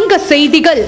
சங்க செய்திகள்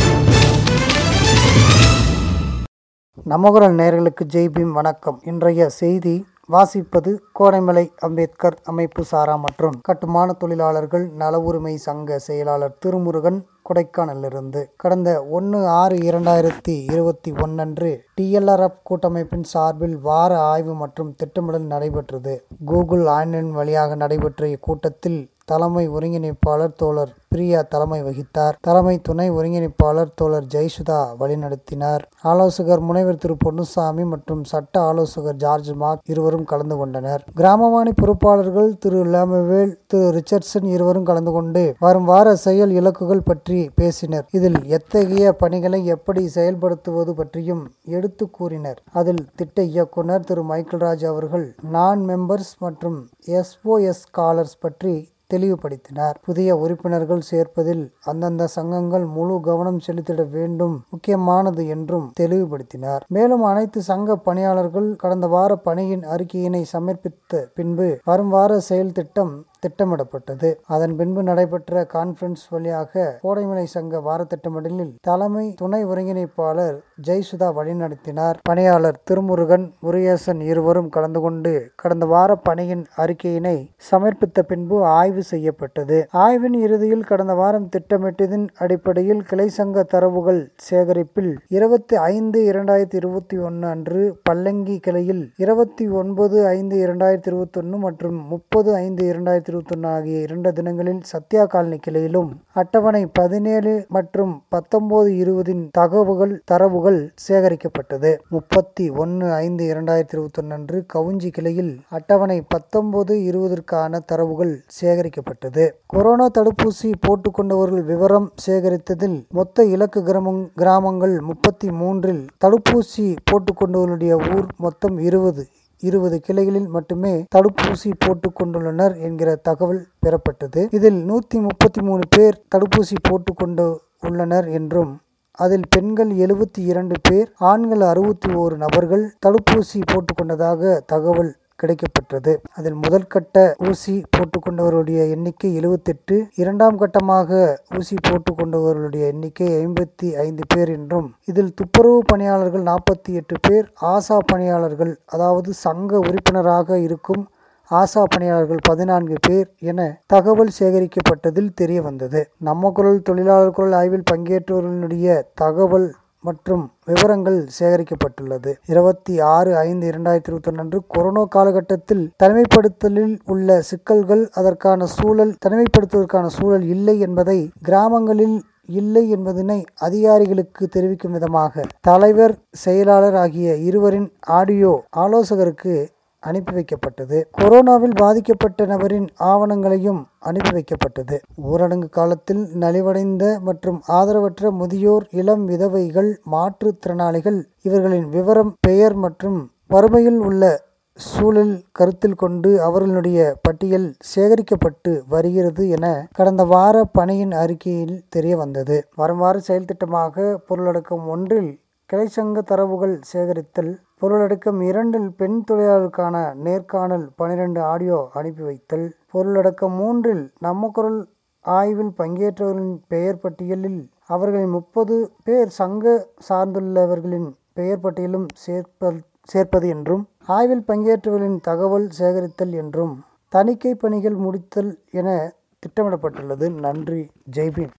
நமகுரல் நேயர்களுக்கு ஜெய்பீம் வணக்கம் இன்றைய செய்தி வாசிப்பது கோடைமலை அம்பேத்கர் அமைப்பு சாரா மற்றும் கட்டுமான தொழிலாளர்கள் நல உரிமை சங்க செயலாளர் திருமுருகன் கொடைக்கானலிருந்து கடந்த ஒன்று ஆறு இரண்டாயிரத்தி இருபத்தி ஒன்னன்று டிஎல்ஆர்எஃப் கூட்டமைப்பின் சார்பில் வார ஆய்வு மற்றும் திட்டமிடல் நடைபெற்றது கூகுள் ஆன்லைன் வழியாக நடைபெற்ற இக்கூட்டத்தில் தலைமை ஒருங்கிணைப்பாளர் தோழர் பிரியா தலைமை வகித்தார் தலைமை துணை ஒருங்கிணைப்பாளர் தோழர் ஜெயசுதா வழிநடத்தினார் ஆலோசகர் முனைவர் திரு பொன்னுசாமி மற்றும் சட்ட ஆலோசகர் ஜார்ஜ் மார்க் இருவரும் கலந்து கொண்டனர் கிராமவாணி பொறுப்பாளர்கள் திரு லேமவேல் திரு ரிச்சர்ட்சன் இருவரும் கலந்து கொண்டு வரும் வார செயல் இலக்குகள் பற்றி பேசினர் இதில் எத்தகைய பணிகளை எப்படி செயல்படுத்துவது பற்றியும் எடுத்து கூறினர் அதில் திட்ட இயக்குனர் திரு மைக்கேல் ராஜ் அவர்கள் நான் மெம்பர்ஸ் மற்றும் எஸ்ஓஎஸ் ஸ்காலர்ஸ் பற்றி தெளிவுபடுத்தினார் புதிய உறுப்பினர்கள் சேர்ப்பதில் அந்தந்த சங்கங்கள் முழு கவனம் செலுத்திட வேண்டும் முக்கியமானது என்றும் தெளிவுபடுத்தினார் மேலும் அனைத்து சங்க பணியாளர்கள் கடந்த வார பணியின் அறிக்கையினை சமர்ப்பித்த பின்பு வரும் வார செயல் திட்டம் திட்டமிடப்பட்டது அதன் பின்பு நடைபெற்ற கான்பரன்ஸ் வழியாக கோடைமலை சங்க வார திட்டமிடலில் தலைமை துணை ஒருங்கிணைப்பாளர் ஜெய்சுதா வழிநடத்தினார் பணியாளர் திருமுருகன் முருகேசன் இருவரும் கலந்து கொண்டு கடந்த வார பணியின் அறிக்கையினை சமர்ப்பித்த பின்பு ஆய்வு செய்யப்பட்டது ஆய்வின் இறுதியில் கடந்த வாரம் திட்டமிட்டதின் அடிப்படையில் கிளை சங்க தரவுகள் சேகரிப்பில் இருபத்தி ஐந்து இரண்டாயிரத்தி இருபத்தி ஒன்று அன்று பல்லங்கி கிளையில் இருபத்தி ஒன்பது ஐந்து இரண்டாயிரத்தி இருபத்தி ஒன்று மற்றும் முப்பது ஐந்து இரண்டாயிரத்தி இருபத்தி ஒன்று ஆகிய இரண்டு தினங்களில் சத்யா காலனி கிளையிலும் அட்டவணை பதினேழு மற்றும் பத்தொன்பது இருபதின் தகவல்கள் தரவுகள் சேகரிக்கப்பட்டது முப்பத்தி ஒன்று ஐந்து இரண்டாயிரத்தி இருபத்தி ஒன்று அன்று கவுஞ்சி கிளையில் அட்டவணை பத்தொன்பது இருபதற்கான தரவுகள் சேகரிக்கப்பட்டது கொரோனா தடுப்பூசி போட்டுக்கொண்டவர்கள் விவரம் சேகரித்ததில் மொத்த இலக்கு கிராமங் கிராமங்கள் முப்பத்தி மூன்றில் தடுப்பூசி போட்டுக்கொண்டவர்களுடைய ஊர் மொத்தம் இருபது இருபது கிளைகளில் மட்டுமே தடுப்பூசி போட்டுக் கொண்டுள்ளனர் என்கிற தகவல் பெறப்பட்டது இதில் நூற்றி முப்பத்தி மூணு பேர் தடுப்பூசி போட்டுக்கொண்டு உள்ளனர் என்றும் அதில் பெண்கள் எழுபத்தி இரண்டு பேர் ஆண்கள் அறுபத்தி ஓரு நபர்கள் தடுப்பூசி போட்டுக்கொண்டதாக தகவல் கிடைக்கப்பட்டது அதில் முதல் கட்ட ஊசி போட்டுக்கொண்டவர்களுடைய எண்ணிக்கை எழுவத்தெட்டு இரண்டாம் கட்டமாக ஊசி போட்டுக்கொண்டவர்களுடைய எண்ணிக்கை ஐம்பத்தி ஐந்து பேர் என்றும் இதில் துப்புரவு பணியாளர்கள் நாற்பத்தி எட்டு பேர் ஆசா பணியாளர்கள் அதாவது சங்க உறுப்பினராக இருக்கும் ஆசா பணியாளர்கள் பதினான்கு பேர் என தகவல் சேகரிக்கப்பட்டதில் தெரிய வந்தது நம்ம குரல் தொழிலாளர் குரல் ஆய்வில் பங்கேற்றவர்களுடைய தகவல் மற்றும் விவரங்கள் சேகரிக்கப்பட்டுள்ளது இருபத்தி ஆறு ஐந்து இரண்டாயிரத்தி இருபத்தி ஒன்று அன்று கொரோனா காலகட்டத்தில் தனிமைப்படுத்தலில் உள்ள சிக்கல்கள் அதற்கான சூழல் தனிமைப்படுத்துவதற்கான சூழல் இல்லை என்பதை கிராமங்களில் இல்லை என்பதனை அதிகாரிகளுக்கு தெரிவிக்கும் விதமாக தலைவர் செயலாளர் ஆகிய இருவரின் ஆடியோ ஆலோசகருக்கு அனுப்பி வைக்கப்பட்டது கொரோனாவில் பாதிக்கப்பட்ட நபரின் ஆவணங்களையும் அனுப்பி வைக்கப்பட்டது ஊரடங்கு காலத்தில் நலிவடைந்த மற்றும் ஆதரவற்ற முதியோர் இளம் விதவைகள் மாற்றுத்திறனாளிகள் இவர்களின் விவரம் பெயர் மற்றும் வறுமையில் உள்ள சூழல் கருத்தில் கொண்டு அவர்களுடைய பட்டியல் சேகரிக்கப்பட்டு வருகிறது என கடந்த வார பணியின் அறிக்கையில் தெரிய வந்தது வரும் வார செயல் திட்டமாக பொருளடக்கம் ஒன்றில் கிளைச்சங்க தரவுகள் சேகரித்தல் பொருளடக்கம் இரண்டில் பெண் தொழிலாளருக்கான நேர்காணல் பனிரெண்டு ஆடியோ அனுப்பி வைத்தல் பொருளடக்கம் மூன்றில் நம்ம குரல் ஆய்வில் பங்கேற்றவர்களின் பெயர் பட்டியலில் அவர்களின் முப்பது பேர் சங்க சார்ந்துள்ளவர்களின் பெயர் பட்டியலும் சேர்ப்ப சேர்ப்பது என்றும் ஆய்வில் பங்கேற்றவர்களின் தகவல் சேகரித்தல் என்றும் தணிக்கை பணிகள் முடித்தல் என திட்டமிடப்பட்டுள்ளது நன்றி ஜெய்பீம்